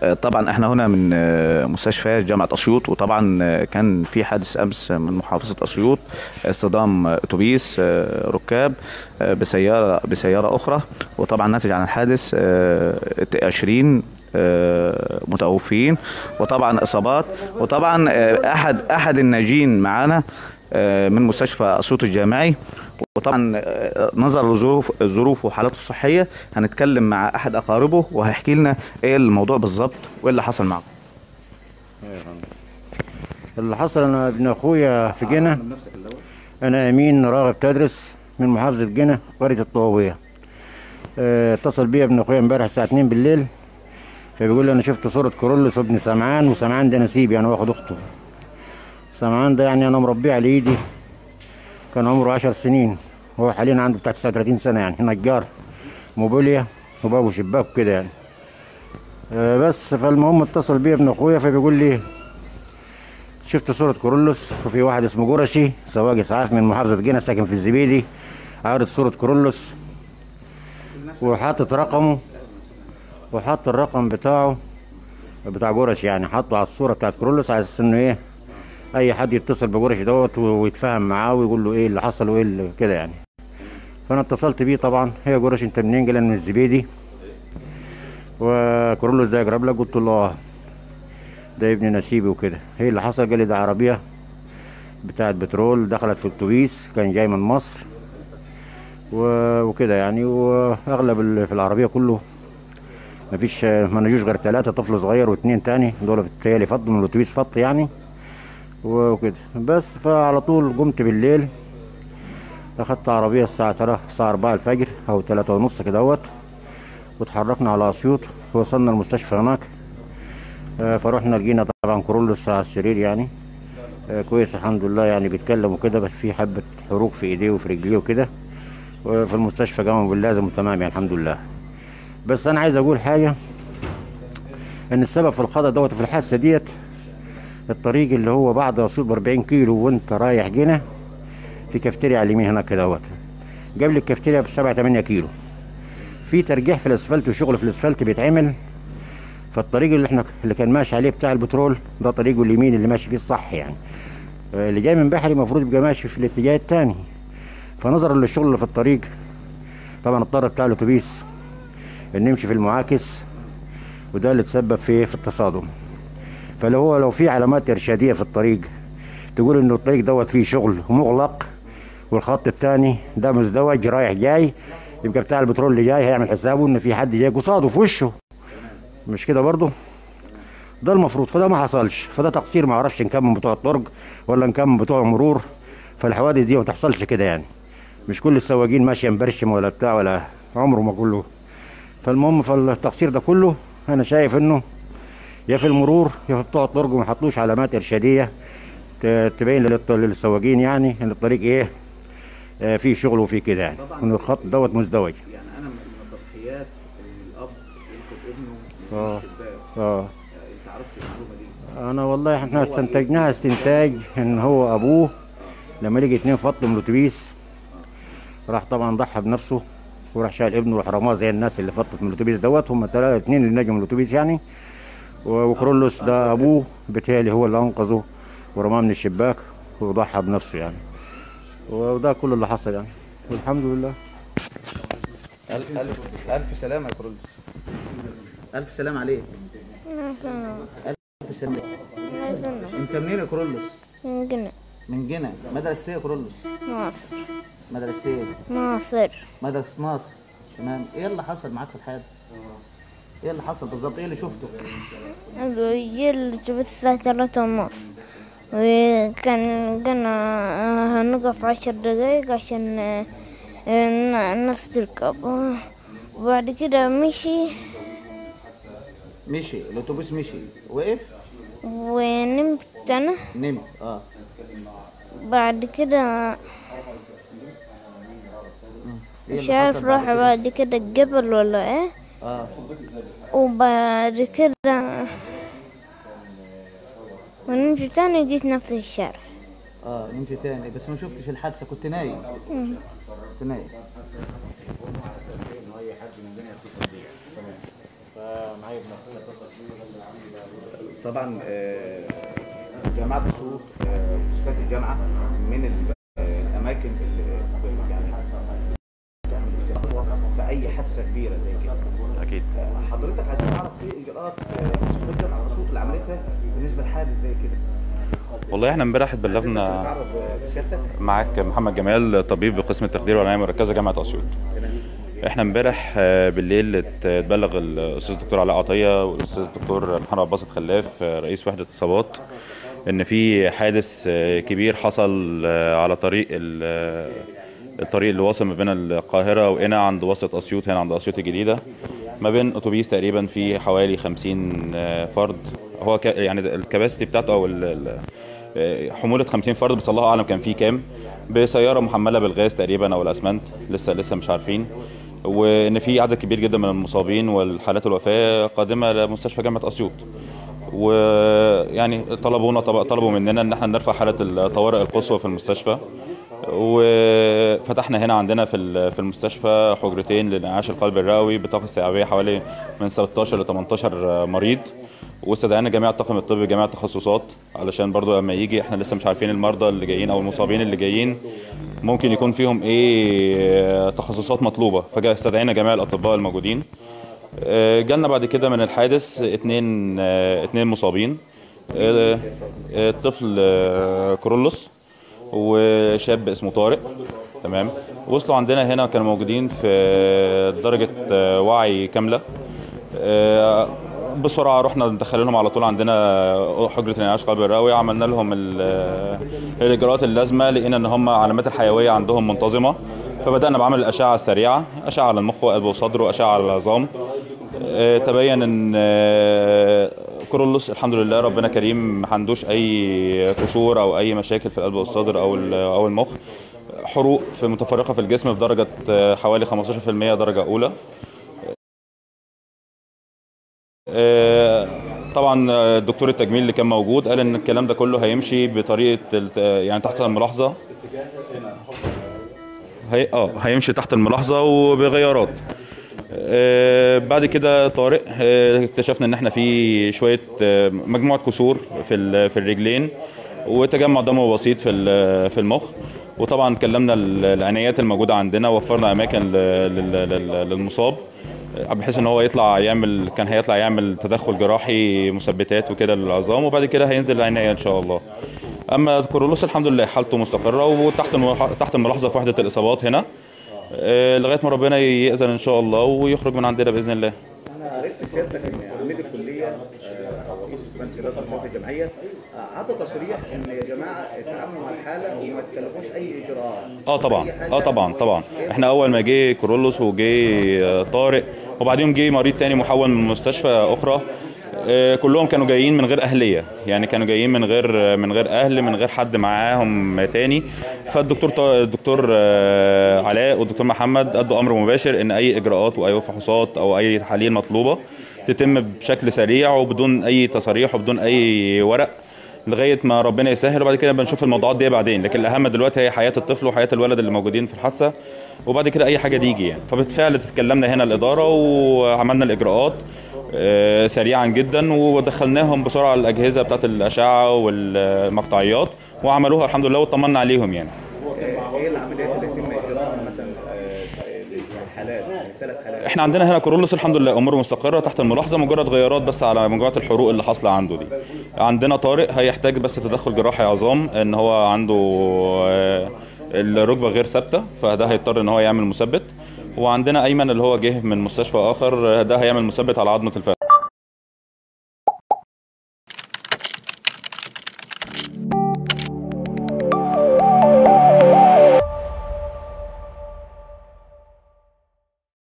آه، طبعا احنا هنا من آه، مستشفى جامعه اسيوط وطبعا آه، كان في حادث امس من محافظه اسيوط اصطدام اتوبيس آه، ركاب آه، بسياره بسياره اخرى وطبعا ناتج عن الحادث آه، 20 آه، متوفين وطبعا اصابات وطبعا آه، احد احد الناجين معانا آه، من مستشفى اسيوط الجامعي وطبعا آه، نظرا لظروف الظروف وحالته الصحيه هنتكلم مع احد اقاربه وهيحكي لنا ايه الموضوع بالظبط وايه اللي حصل معه اللي حصل انا ابن اخويا في جنة انا امين راغب تدرس من محافظه جنة قريه الطوابيه اه، اتصل بيا ابن اخويا امبارح الساعه 2 بالليل فبيقول لي انا شفت صوره كورولوس وابن سمعان وسمعان ده نسيب يعني واخد اخته سمعان ده يعني انا مربيه على ايدي كان عمره 10 سنين هو حاليا عنده بتاع 39 سنه يعني نجار موبيليا وباب وشباك وكده يعني اه، بس فالمهم اتصل بيا ابن اخويا فبيقول لي شفت صورة كورولوس وفي واحد اسمه جرشي سواق اسعاف من محافظة جنة ساكن في الزبيدي عارض صورة كورولوس وحاطط رقمه وحط الرقم بتاعه بتاع جرش يعني حطه على الصورة بتاعت كورولوس على اساس انه ايه اي حد يتصل بجرش دوت ويتفاهم معاه ويقول له ايه اللي حصل وايه اللي كده يعني فانا اتصلت بيه طبعا هي جرش انت منين قال أنا من الزبيدي وكورولوس ده يقرب لك قلت له اه ده ابن نسيبي وكده هي اللي حصل قال لي ده عربيه بتاعت بترول دخلت في اتوبيس كان جاي من مصر و- وكده يعني واغلب اللي في العربيه كله مفيش ما نجوش غير ثلاثه طفل صغير واثنين تاني دول بتهيألي فض من الاتوبيس فط يعني وكده بس فعلى طول قمت بالليل اخدت عربيه الساعه 3 الساعه 4 الفجر او 3 ونص كدهوت واتحركنا على اسيوط وصلنا المستشفى هناك آه، فروحنا لقينا طبعا كورولوس على السرير يعني آه، كويس الحمد لله يعني بيتكلم وكده بس في حبة حروق في ايديه وفي رجليه وكده وفي المستشفى قاموا باللازم وتمام يعني الحمد لله بس انا عايز اقول حاجة ان السبب في الخطأ دوت في الحادثة ديت الطريق اللي هو بعد اسيوط ب 40 كيلو وانت رايح جنة في كافتيريا على اليمين هناك دوت قبل الكافتيريا ب 7 8 كيلو في ترجيح في الاسفلت وشغل في الاسفلت بيتعمل فالطريق اللي احنا اللي كان ماشي عليه بتاع البترول ده طريقه اليمين اللي ماشي فيه الصح يعني آه، اللي جاي من بحري المفروض يبقى ماشي في الاتجاه الثاني فنظرا للشغل اللي في الطريق طبعا اضطر بتاع الاتوبيس ان يمشي في المعاكس وده اللي تسبب في في التصادم فلو هو لو في علامات ارشاديه في الطريق تقول انه الطريق دوت فيه شغل ومغلق والخط الثاني ده مزدوج رايح جاي يبقى بتاع البترول اللي جاي هيعمل حسابه ان في حد جاي قصاده في وشه مش كده برضه ده المفروض فده ما حصلش فده تقصير ما اعرفش ان كان من بتوع الطرق ولا ان كان من بتوع المرور فالحوادث دي ما تحصلش كده يعني مش كل السواقين ماشيه مبرشم ولا بتاع ولا عمره ما كله فالمهم فالتقصير ده كله انا شايف انه يا في المرور يا في بتوع الطرق ما حطوش علامات ارشاديه ت- تبين للط- للسواقين يعني ان الطريق ايه آه، فيه شغل وفيه كده يعني وان الخط دوت مزدوج يعني انا من التضحيات الاب ينقذ ابنه اه الشباك اه انت عرفت المعلومه دي انا والله احنا استنتجناها استنتاج ان هو ابوه لما لقي اتنين فطوا من الاتوبيس راح طبعا ضحى بنفسه وراح شايل ابنه وراح رماه زي الناس اللي فطت من الاتوبيس دوت هم ثلاثه اتنين اللي نجوا من الاتوبيس يعني و- وكرولوس ده ابوه بالتالي هو اللي انقذه ورماه من الشباك وضحى بنفسه يعني وده كل اللي حصل يعني والحمد لله الف الف الف سلامه يا كرولوس الف سلام عليك الف سلام انت منين يا كرولوس من جنة من جنة مدرسة ايه يا كرولوس مصر مدرسة ايه مصر مدرسة مصر تمام ايه اللي حصل معاك في الحادث ايه اللي حصل بالظبط ايه اللي شفته الرجال جبت الساعة ثلاثة ونص وكان كنا هنقف عشر دقايق عشان آه، الن- الناس تركب وبعد كده مشي مشي الاتوبيس مشي وقف ونمت أنا نمت اه بعد كده ايه مش اللي عارف حصل راح بعد كده؟ بعد كده الجبل ولا ايه اه وبعد كده ونمت تاني لقيت نفسي في الشارع اه نمت تاني بس ما شفتش الحادثه كنت نايم كنت نايم فمعايا ابن اخويا اتصل بيا فمعايا ابن اخويا اتصل بيا طبعا آه، جامعه اسيوط آه، مستشفيات الجامعه من ال- آه، الاماكن اللي يعني بتعمل إجراءات في اي حادثه كبيره زي كده اكيد آه، حضرتك عايزين نعرف ايه اجراءات آه، مستشفيات جامعه اسيوط اللي عملتها بالنسبه لحادث زي كده والله احنا امبارح عايزين بس اتبلغنا نتعرف بسيادتك معاك محمد جمال طبيب بقسم التخدير والعنايه المركزه جامعه اسيوط احنا امبارح آه، بالليل ات- اتبلغ الاستاذ الدكتور علاء عطيه والاستاذ الدكتور محمد عباس خلاف آه، رئيس وحده اصابات ان في حادث آه، كبير حصل آه، على طريق ال- آه، الطريق اللي واصل ما بين القاهره وقنا عند وسط اسيوط هنا عند اسيوط الجديده ما بين اتوبيس تقريبا فيه حوالي 50 آه، فرد هو ك- يعني الكباسيتي بتاعته او ال- ال- آه، حموله 50 فرد بس الله اعلم كان فيه كام بسياره محمله بالغاز تقريبا او الاسمنت لسه لسه مش عارفين وان في عدد كبير جدا من المصابين والحالات الوفاه قادمه لمستشفى جامعه اسيوط ويعني طلبونا طب- طلبوا مننا ان احنا نرفع حاله الطوارئ القصوى في المستشفى وفتحنا هنا عندنا في ال- في المستشفى حجرتين لانعاش القلب الرئوي بطاقه استيعابيه حوالي من 16 ل 18 مريض واستدعينا جميع الطاقم الطبي جميع التخصصات علشان برضو لما يجي احنا لسه مش عارفين المرضى اللي جايين او المصابين اللي جايين ممكن يكون فيهم ايه تخصصات مطلوبه فاستدعينا جميع الاطباء الموجودين آه، جالنا بعد كده من الحادث اتنين آه، اتنين مصابين آه، آه، الطفل آه، كرولوس وشاب اسمه طارق تمام وصلوا عندنا هنا كانوا موجودين في درجة آه، وعي كاملة آه، بسرعة رحنا ندخلهم على طول عندنا حجرة الانعاش قلب الرئوي عملنا لهم ال- الإجراءات اللازمة لقينا إن هم علامات الحيوية عندهم منتظمة فبدأنا بعمل الأشعة السريعة أشعة على المخ وقلب وصدر وأشعة على العظام آه، تبين ان آه، كورولوس الحمد لله ربنا كريم ما عندوش اي كسور او اي مشاكل في القلب والصدر او ال- او المخ حروق في متفرقه في الجسم بدرجه آه، حوالي 15% درجه اولى آه، طبعا آه، دكتور التجميل اللي كان موجود قال ان الكلام ده كله هيمشي بطريقه الت- يعني تحت الملاحظه هي اه هيمشي تحت الملاحظه وبغيارات آه، بعد كده طارق آه، اكتشفنا ان احنا في شويه آه، مجموعه كسور في ال- في الرجلين وتجمع دموي بسيط في ال- في المخ وطبعا كلمنا ال- العنايات الموجوده عندنا وفرنا اماكن ل- لل- لل- للمصاب آه، بحيث ان هو يطلع يعمل كان هيطلع يعمل تدخل جراحي مثبتات وكده للعظام وبعد كده هينزل العنايه ان شاء الله اما كورولوس الحمد لله حالته مستقره وتحت الملاح- تحت الملاحظه في وحده الاصابات هنا آه، لغايه ما ربنا يأذن ان شاء الله ويخرج من عندنا باذن الله انا عرفت سيادتك ان عميد الكليه آه، او رئيس مجلس اداره مصالح الجمعيه آه، عطى تصريح ان يا جماعه اتعاملوا مع الحاله وما تكلفوش اي اجراءات اه طبعا اه طبعا طبعا احنا اول ما جه كورولوس وجه آه، طارق وبعدين جه مريض تاني محول من مستشفى اخرى آه، كلهم كانوا جايين من غير اهليه يعني كانوا جايين من غير من غير اهل من غير حد معاهم تاني فالدكتور طا- الدكتور آه، علاء والدكتور محمد ادوا امر مباشر ان اي اجراءات واي فحوصات او اي تحاليل مطلوبه تتم بشكل سريع وبدون اي تصاريح وبدون اي ورق لغايه ما ربنا يسهل وبعد كده بنشوف الموضوعات دي بعدين لكن الاهم دلوقتي هي حياه الطفل وحياه الولد اللي موجودين في الحادثه وبعد كده اي حاجه تيجي يعني فبالفعل تكلمنا هنا الاداره وعملنا الاجراءات آه، سريعا جدا ودخلناهم بسرعه الاجهزه بتاعت الاشعه والمقطعيات وعملوها الحمد لله واطمنا عليهم يعني آه، ايه العمليات اللي يتم اجراءها مثلا آه، للحالات الثلاث حالات احنا عندنا هنا كورولوس الحمد لله اموره مستقره تحت الملاحظه مجرد غيارات بس على مجموعه الحروق اللي حاصله عنده دي عندنا طارق هيحتاج بس تدخل جراحي عظام ان هو عنده آه، الركبه غير ثابته فده هيضطر ان هو يعمل مثبت وعندنا ايمن اللي هو جه من مستشفى اخر آه، ده هيعمل مثبت على عظمه الفخذ